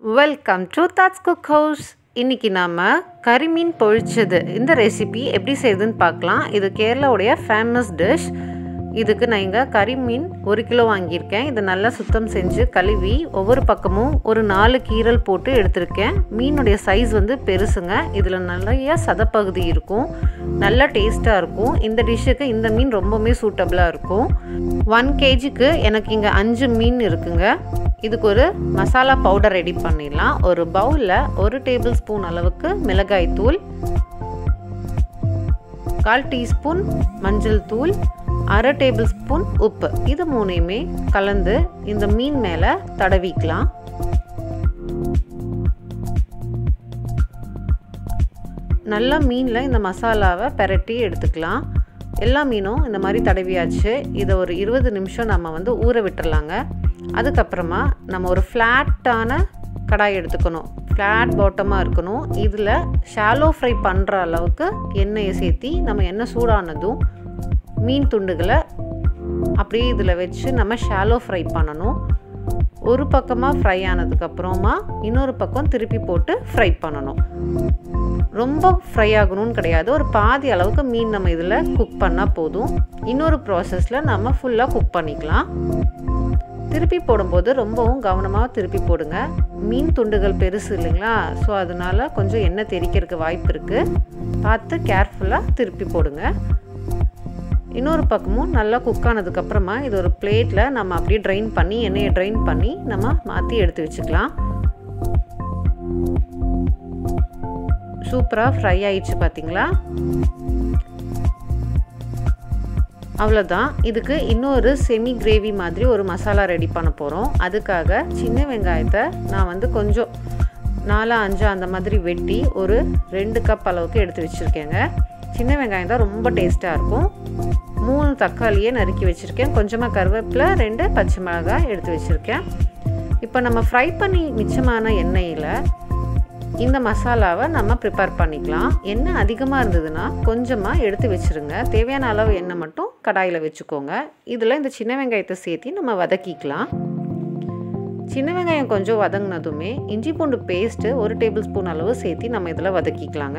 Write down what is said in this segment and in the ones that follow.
welcome to thoughts cook house இன்றைக்கி நாம் கறிமீன் பொழிச்சது இந்த ரெசிபி எப்படி செய்யுதுன்னு பார்க்கலாம் இது கேரளாவுடைய ஃபேமஸ் டிஷ் இதுக்கு நான் இங்கே கறிமீன் ஒரு கிலோ வாங்கியிருக்கேன் இதை நல்லா சுத்தம் செஞ்சு கழுவி ஒவ்வொரு பக்கமும் ஒரு நாலு கீரல் போட்டு எடுத்திருக்கேன் மீனுடைய சைஸ் வந்து பெருசுங்க இதில் நிறைய சதப்பகுதி இருக்கும் நல்லா டேஸ்ட்டாக இருக்கும் இந்த டிஷ்ஷுக்கு இந்த மீன் ரொம்பவுமே சூட்டபுளாக இருக்கும் ஒன் கேஜிக்கு எனக்கு இங்கே அஞ்சு மீன் இருக்குங்க இதுக்கு ஒரு மசாலா பவுடர் ரெடி பண்ணிடலாம் ஒரு பவுலில் ஒரு டேபிள் ஸ்பூன் அளவுக்கு மிளகாய் தூள் கால் டீஸ்பூன் மஞ்சள் தூள் அரை டேபிள் ஸ்பூன் உப்பு இது மூணையுமே கலந்து இந்த மீன் மேலே தடவிக்கலாம் நல்லா மீனில் இந்த மசாலாவை பெரட்டி எடுத்துக்கலாம் எல்லா மீனும் இந்த மாதிரி தடவியாச்சு இதை ஒரு இருபது நிமிஷம் நம்ம வந்து ஊற விட்டுறலாங்க அதுக்கப்புறமா நம்ம ஒரு ஃப்ளாட்டான கடாய் எடுத்துக்கணும் ஃப்ளாட் பாட்டமாக இருக்கணும் இதில் ஷாலோ ஃப்ரை பண்ணுற அளவுக்கு எண்ணெயை சேர்த்தி நம்ம எண்ணெய் சூடானதும் மீன் துண்டுகளை அப்படியே இதில் வச்சு நம்ம ஷாலோ ஃப்ரை பண்ணணும் ஒரு பக்கமாக ஃப்ரை ஆனதுக்கப்புறமா இன்னொரு பக்கம் திருப்பி போட்டு ஃப்ரை பண்ணணும் ரொம்ப ஃப்ரை ஆகணும்னு கிடையாது ஒரு பாதி அளவுக்கு மீன் நம்ம இதில் குக் பண்ணால் போதும் இன்னொரு ப்ராசஸில் நம்ம ஃபுல்லாக குக் பண்ணிக்கலாம் திருப்பி போடும்போது ரொம்பவும் கவனமாக திருப்பி போடுங்க மீன் துண்டுகள் பெருசு இல்லைங்களா ஸோ அதனால கொஞ்சம் எண்ணெய் தெறிக்கிறதுக்கு வாய்ப்பு இருக்குது பார்த்து கேர்ஃபுல்லாக திருப்பி போடுங்க இன்னொரு பக்கமும் நல்லா குக் ஆனதுக்கப்புறமா இது ஒரு பிளேட்டில் நம்ம அப்படியே ட்ரைன் பண்ணி எண்ணெயை ட்ரைன் பண்ணி நம்ம மாற்றி எடுத்து வச்சுக்கலாம் சூப்பராக ஃப்ரை ஆயிடுச்சு பார்த்தீங்களா அவ்வளோதான் இதுக்கு இன்னொரு செமி கிரேவி மாதிரி ஒரு மசாலா ரெடி பண்ண போகிறோம் அதுக்காக சின்ன வெங்காயத்தை நான் வந்து கொஞ்சம் நாலா அஞ்சா அந்த மாதிரி வெட்டி ஒரு ரெண்டு கப் அளவுக்கு எடுத்து வச்சுருக்கேங்க சின்ன வெங்காயம் தான் ரொம்ப டேஸ்ட்டாக இருக்கும் மூணு தக்காளியே நறுக்கி வச்சுருக்கேன் கொஞ்சமாக கருவேப்பிலை ரெண்டு பச்சை மிளகாய் எடுத்து வச்சுருக்கேன் இப்போ நம்ம ஃப்ரை பண்ணி மிச்சமான எண்ணெயில் இந்த மசாலாவை நம்ம ப்ரிப்பேர் பண்ணிக்கலாம் எண்ணெய் அதிகமாக இருந்ததுன்னா கொஞ்சமாக எடுத்து வச்சுருங்க தேவையான அளவு எண்ணெய் மட்டும் கடாயில் வச்சுக்கோங்க இதில் இந்த சின்ன வெங்காயத்தை சேர்த்து நம்ம வதக்கிக்கலாம் சின்ன வெங்காயம் கொஞ்சம் வதங்கினதுமே இஞ்சி பூண்டு பேஸ்ட்டு ஒரு டேபிள் ஸ்பூன் அளவு சேர்த்து நம்ம இதில் வதக்கிக்கலாங்க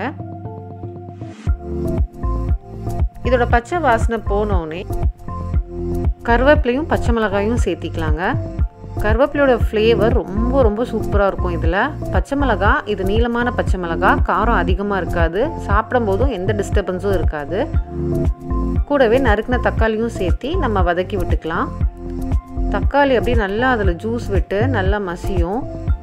இதோட பச்சை வாசனை போனோடனே கருவேப்பிலையும் பச்சை மிளகாயும் சேர்த்திக்கலாங்க கருவேப்பிலையோட ஃப்ளேவர் ரொம்ப ரொம்ப சூப்பராக இருக்கும் இதில் பச்சை மிளகா இது நீளமான பச்சை மிளகா காரம் அதிகமாக இருக்காது சாப்பிடும்போதும் எந்த டிஸ்டர்பன்ஸும் இருக்காது கூடவே நறுக்கின தக்காளியும் சேர்த்தி நம்ம வதக்கி விட்டுக்கலாம் தக்காளி அப்படியே நல்லா அதில் ஜூஸ் விட்டு நல்லா மசியும்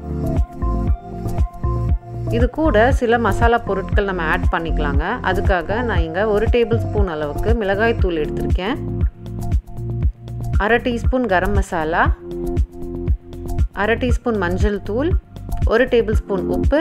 இது கூட சில மசாலா பொருட்கள் நம்ம ஆட் பண்ணிக்கலாங்க அதுக்காக நான் இங்கே ஒரு டேபிள் ஸ்பூன் அளவுக்கு மிளகாய் தூள் எடுத்திருக்கேன் அரை டீஸ்பூன் கரம் மசாலா அரை டீஸ்பூன் மஞ்சள் தூள் ஒரு டேபிள் ஸ்பூன் உப்பு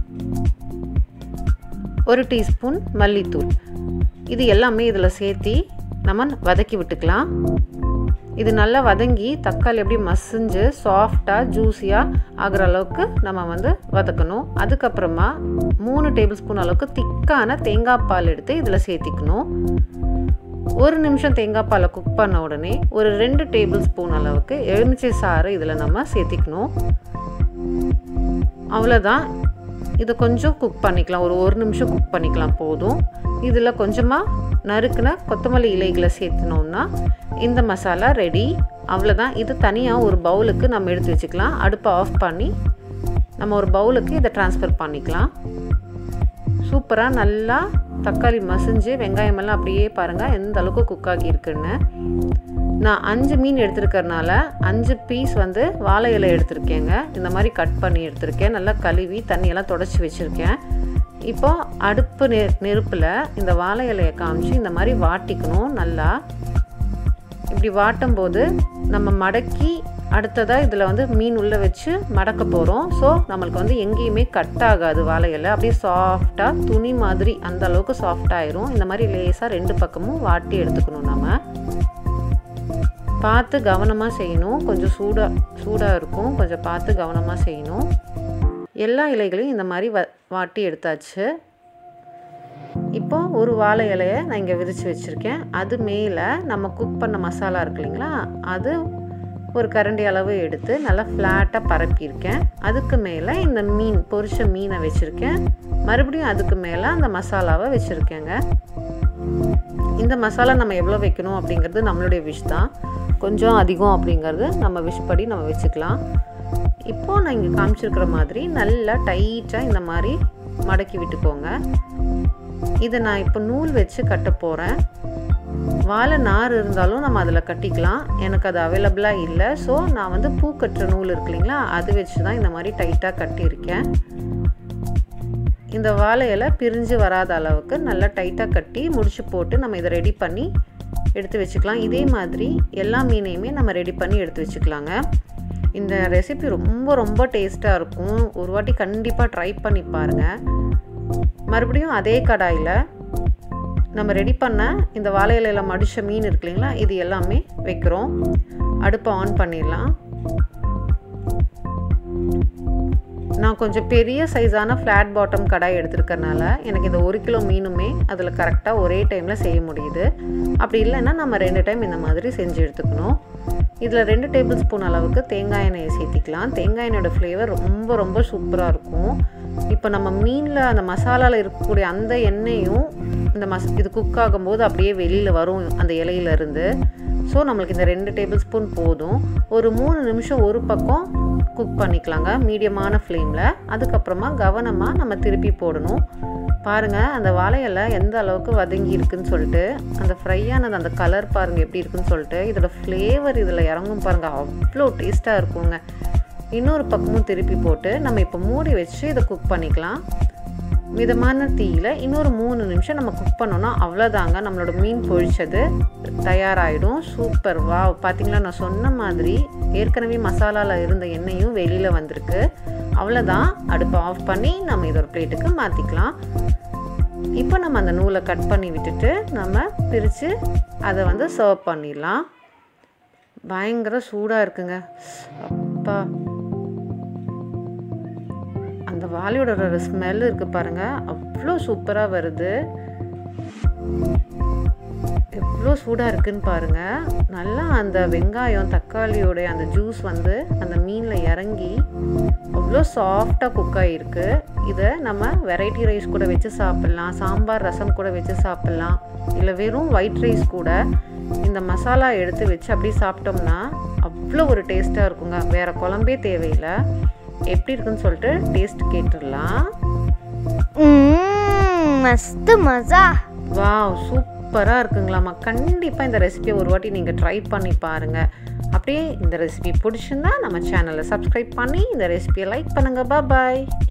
ஒரு டீஸ்பூன் மல்லித்தூள் இது எல்லாமே இதில் சேர்த்தி நம்ம வதக்கி விட்டுக்கலாம் இது நல்லா வதங்கி தக்காளி எப்படி மசிஞ்சு சாஃப்டாக ஜூஸியாக ஆகிற அளவுக்கு நம்ம வந்து வதக்கணும் அதுக்கப்புறமா மூணு டேபிள் ஸ்பூன் அளவுக்கு திக்கான தேங்காய் பால் எடுத்து இதில் சேர்த்திக்கணும் ஒரு நிமிஷம் தேங்காய் பாலை குக் பண்ண உடனே ஒரு ரெண்டு டேபிள் ஸ்பூன் அளவுக்கு எலுமிச்சை சாறு இதில் நம்ம சேர்த்திக்கணும் அவ்வளோதான் இதை கொஞ்சம் குக் பண்ணிக்கலாம் ஒரு ஒரு நிமிஷம் குக் பண்ணிக்கலாம் போதும் இதில் கொஞ்சமாக நறுக்கின கொத்தமல்லி இலைகளை சேர்த்துனோம்னா இந்த மசாலா ரெடி அவ்வளோதான் இது தனியாக ஒரு பவுலுக்கு நம்ம எடுத்து வச்சுக்கலாம் அடுப்பை ஆஃப் பண்ணி நம்ம ஒரு பவுலுக்கு இதை ட்ரான்ஸ்ஃபர் பண்ணிக்கலாம் சூப்பராக நல்லா தக்காளி மசிஞ்சு வெங்காயமெல்லாம் அப்படியே பாருங்கள் எந்த அளவுக்கு குக் ஆகியிருக்குன்னு நான் அஞ்சு மீன் எடுத்துருக்கறனால அஞ்சு பீஸ் வந்து வாழை இலை எடுத்திருக்கேங்க இந்த மாதிரி கட் பண்ணி எடுத்திருக்கேன் நல்லா கழுவி தண்ணியெல்லாம் தொடச்சி வச்சுருக்கேன் இப்போ அடுப்பு நெ நெருப்பில் இந்த வாழை இலையை காமிச்சு இந்த மாதிரி வாட்டிக்கணும் நல்லா இப்படி வாட்டும் போது நம்ம மடக்கி அடுத்ததாக இதில் வந்து மீன் உள்ளே வச்சு மடக்க போகிறோம் ஸோ நம்மளுக்கு வந்து எங்கேயுமே கட் ஆகாது வாழை இலை அப்படியே சாஃப்டாக துணி மாதிரி அந்த அளவுக்கு சாஃப்டாயிரும் இந்த மாதிரி லேசாக ரெண்டு பக்கமும் வாட்டி எடுத்துக்கணும் நம்ம பார்த்து கவனமாக செய்யணும் கொஞ்சம் சூடாக சூடாக இருக்கும் கொஞ்சம் பார்த்து கவனமாக செய்யணும் எல்லா இலைகளையும் இந்த மாதிரி வ வாட்டி எடுத்தாச்சு இப்போ ஒரு வாழை இலையை நான் இங்கே விரித்து வச்சுருக்கேன் அது மேலே நம்ம குக் பண்ண மசாலா இருக்கு இல்லைங்களா அது ஒரு கரண்டி அளவு எடுத்து நல்லா ஃப்ளாட்டாக பரப்பியிருக்கேன் அதுக்கு மேலே இந்த மீன் பொரிச்ச மீனை வச்சுருக்கேன் மறுபடியும் அதுக்கு மேலே அந்த மசாலாவை வச்சுருக்கேங்க இந்த மசாலா நம்ம எவ்வளோ வைக்கணும் அப்படிங்கிறது நம்மளுடைய விஷ் தான் கொஞ்சம் அதிகம் அப்படிங்கிறது நம்ம விஷ் படி நம்ம வச்சுக்கலாம் இப்போது நான் இங்கே காமிச்சிருக்கிற மாதிரி நல்லா டைட்டாக இந்த மாதிரி மடக்கி விட்டுக்கோங்க இதை நான் இப்போ நூல் வச்சு கட்ட போகிறேன் வாழை நார் இருந்தாலும் நம்ம அதில் கட்டிக்கலாம் எனக்கு அது அவைலபிளாக இல்லை ஸோ நான் வந்து பூ கட்டுற நூல் இருக்கு இல்லைங்களா அது வச்சு தான் இந்த மாதிரி டைட்டாக கட்டியிருக்கேன் இந்த வாழை இலை பிரிஞ்சு வராத அளவுக்கு நல்லா டைட்டாக கட்டி முடிச்சு போட்டு நம்ம இதை ரெடி பண்ணி எடுத்து வச்சுக்கலாம் இதே மாதிரி எல்லா மீனையுமே நம்ம ரெடி பண்ணி எடுத்து வச்சுக்கலாங்க இந்த ரெசிபி ரொம்ப ரொம்ப டேஸ்ட்டாக இருக்கும் ஒரு வாட்டி கண்டிப்பாக ட்ரை பண்ணி பாருங்கள் மறுபடியும் அதே கடாயில் நம்ம ரெடி பண்ண இந்த வாழை இலையில் மடித்த மீன் இருக்கு இல்லைங்களா இது எல்லாமே வைக்கிறோம் அடுப்பை ஆன் பண்ணிடலாம் நான் கொஞ்சம் பெரிய சைஸான ஃப்ளாட் பாட்டம் கடாய் எடுத்துருக்கறனால எனக்கு இந்த ஒரு கிலோ மீனுமே அதில் கரெக்டாக ஒரே டைமில் செய்ய முடியுது அப்படி இல்லைன்னா நம்ம ரெண்டு டைம் இந்த மாதிரி செஞ்சு எடுத்துக்கணும் இதில் ரெண்டு டேபிள் ஸ்பூன் அளவுக்கு தேங்காய் எண்ணெயை சேர்த்திக்கலாம் தேங்காய் எண்ணெயோட ஃப்ளேவர் ரொம்ப ரொம்ப சூப்பராக இருக்கும் இப்போ நம்ம மீனில் அந்த மசாலாவில் இருக்கக்கூடிய அந்த எண்ணெயும் இந்த மஸ் இது குக் ஆகும்போது அப்படியே வெளியில் வரும் அந்த இலையிலேருந்து ஸோ நம்மளுக்கு இந்த ரெண்டு டேபிள் ஸ்பூன் போதும் ஒரு மூணு நிமிஷம் ஒரு பக்கம் குக் பண்ணிக்கலாங்க மீடியமான ஃப்ளேமில் அதுக்கப்புறமா கவனமாக நம்ம திருப்பி போடணும் பாருங்கள் அந்த வாழையில எந்த அளவுக்கு வதங்கி இருக்குன்னு சொல்லிட்டு அந்த ஃப்ரை ஆனது அந்த கலர் பாருங்கள் எப்படி இருக்குன்னு சொல்லிட்டு இதோட ஃப்ளேவர் இதில் இறங்கும் பாருங்கள் அவ்வளோ டேஸ்ட்டாக இருக்குங்க இன்னொரு பக்கமும் திருப்பி போட்டு நம்ம இப்போ மூடி வச்சு இதை குக் பண்ணிக்கலாம் மிதமான தீயில் இன்னொரு மூணு நிமிஷம் நம்ம குக் பண்ணோன்னா அவ்வளோதாங்க நம்மளோட மீன் பொழிச்சது தயாராகிடும் சூப்பர் வா பார்த்தீங்களா நான் சொன்ன மாதிரி ஏற்கனவே மசாலாவில் இருந்த எண்ணெயும் வெளியில் வந்திருக்கு அவ்வளோதான் அடுப்பை ஆஃப் பண்ணி நம்ம இதோட பிளேட்டுக்கு மாற்றிக்கலாம் இப்போ நம்ம அந்த நூலை கட் பண்ணி விட்டுட்டு நம்ம பிரித்து அதை வந்து சர்வ் பண்ணிடலாம் பயங்கர சூடாக இருக்குங்க அப்பா அந்த வாழையோட ஸ்மெல் இருக்குது பாருங்கள் அவ்வளோ சூப்பராக வருது எவ்வளோ சூடாக இருக்குன்னு பாருங்கள் நல்லா அந்த வெங்காயம் தக்காளியோடைய அந்த ஜூஸ் வந்து அந்த மீனில் இறங்கி அவ்வளோ சாஃப்டாக குக் ஆகிருக்கு இதை நம்ம வெரைட்டி ரைஸ் கூட வச்சு சாப்பிட்லாம் சாம்பார் ரசம் கூட வச்சு சாப்பிட்லாம் இல்லை வெறும் ஒயிட் ரைஸ் கூட இந்த மசாலா எடுத்து வச்சு அப்படியே சாப்பிட்டோம்னா அவ்வளோ ஒரு டேஸ்ட்டாக இருக்குங்க வேறு குழம்பே தேவையில்லை எப்படி இருக்குன்னு சொல்லிட்டு டேஸ்ட் கேட்டுடலாம் மஸ்து மஜா வாவ் சூப்பராக இருக்குங்களாம்மா கண்டிப்பாக இந்த ரெசிபியை ஒரு வாட்டி நீங்கள் ட்ரை பண்ணி பாருங்கள் அப்படியே இந்த ரெசிபி பிடிச்சிருந்தா நம்ம சேனலை சப்ஸ்கிரைப் பண்ணி இந்த ரெசிபியை லைக் பண்ணுங்கள் பாய்